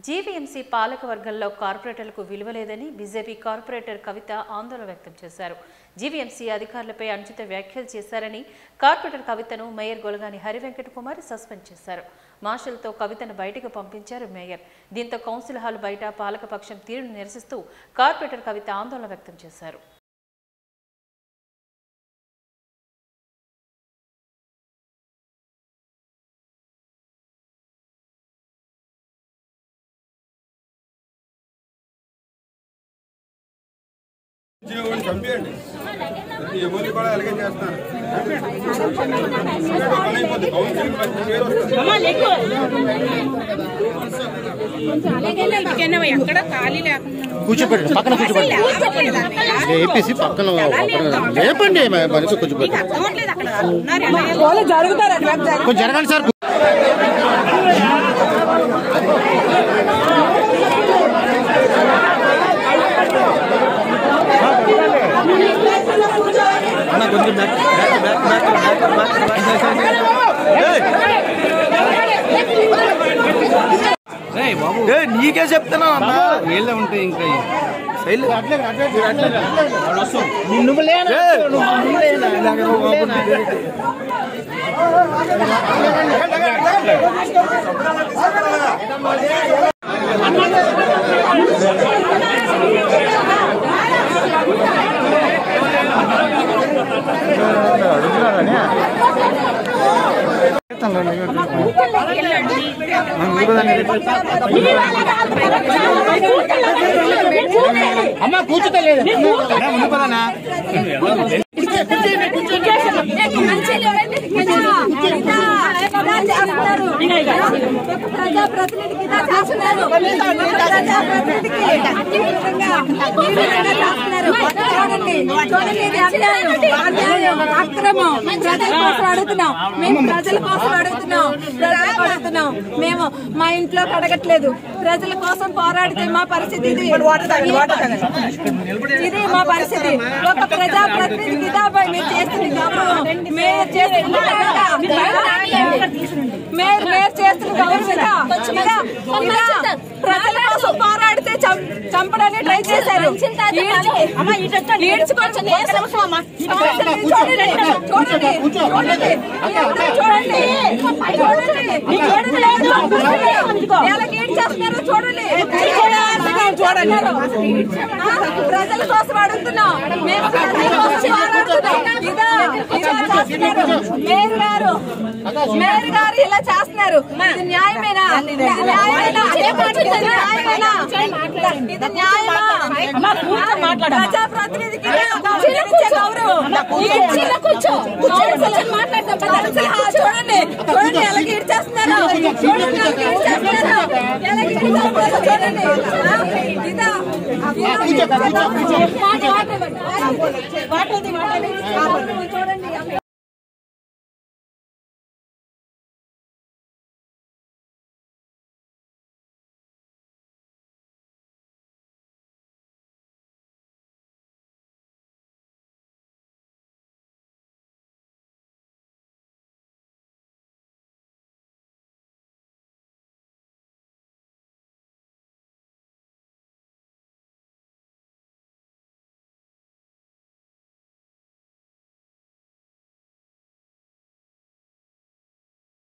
GVMC పాలక వర్గంలో కార్పొరేటర్లకు విలువ లేదని బీజేపీ కార్పొరేటర్ కవిత ఆందోళన వ్యక్తం చేశారు జీవీఎంసీ అధికారులపై అనుచిత వ్యాఖ్యలు చేశారని కార్పొరేటర్ కవితను మేయర్ గొలగాని హరివెంకట కుమార్ సస్పెండ్ చేశారు మార్షల్తో కవితను బయటకు పంపించారు మేయర్ దీంతో కౌన్సిల్ హాల్ బయట పాలకపక్షం తీరును నిరసిస్తూ కార్పొరేటర్ కవిత ఆందోళన వ్యక్తం చేశారు జీవోని చంపేయండి ఎవరిని కూడా అలాగే చేస్తున్నారు పని అయిపోద్ది. కౌన్సిలింగ్ మంచి పేరు వస్తుంది. ఎక్కడ ఖాళీ లేకుండా కూర్చోబెట్టండి పక్కన కూర్చోబెట్టండి ఏపీసీ పక్కన పక్కన లేపండి మనిషి కూర్చోబెట్టండి అర్థమవట్లేదు అక్కడ ఉన్నారు ఎలా వాళ్ళు జరుగుతారు అటువైపు జరుగుతారు. కొంచెం జరగండి సార్ నీకే చెప్తున్నా అన్నా వీళ్ళే ఉంటాయి ఇంకా అమ్మ కూర్చుతా లేదు ముందు పదనా ప్రజాప్రతినిధికి ఇలా చేస్తున్నారు. ప్రజాప్రతినిధికి ఈ విధంగా ఈ విధంగా చేస్తున్నారు. చూడండి చూడండి ఇది అన్యాయం అన్యాయం అక్రమం ప్రజల కోసం అడుగుతున్నాం మేము ప్రజల కోసం అడుగుతున్నాం ప్రజలకు అడుగుతున్నాం మేము మా ఇంట్లో అడగట్లేదు ప్రజల కోసం పోరాడితే మా పరిస్థితి ఇది ఇది మా పరిస్థితి ఒక ప్రజాప్రతినిధికి ఇదాబాయ్ మీరు చేస్తుంది గౌరవం మేయర్ చేస్తుంది మేయర్ మేయర్ చేస్తుంది గౌరవం ఇదా? ఇదా? ఇదా? ప్రజల కోసం పోరాడితే చం- చంపడానికి ట్రై చేశారు ఈడ్చుకొని- ఈడ్చుకొని చూడండి చూడండి చూడండి చూడండి చూడండి ఎలాగ ఈడ్చేస్తున్నారో చూడండి చూడండి ప్రజల కోసం అడుగుతున్నాం మేము ప్రజల కోసం పోరాడుతున్నాం ఇదా ఇలా చేస్తున్నారు మేయర్ గారు మేయర్ గారు ఇలా చేస్తున్నారు ఇది న్యాయమేనా న్యాయమేనా ఇది న్యాయమేనా ఇది న్యాయమా ప్రజాప్రతినిధికి ఇచ్చే గౌరవం కూర్చో చూడండి చూడండి ఎలాగ ఈడ్చేస్తున్నారు చూడండి ఎలాగ ఈడ్చేస్తున్నారు ఎలాగ ఈడ్చేస్తున్నారు చూడండి ఇదా ఇదా? వాటర్ వాటర్ వాటర్ చూడండి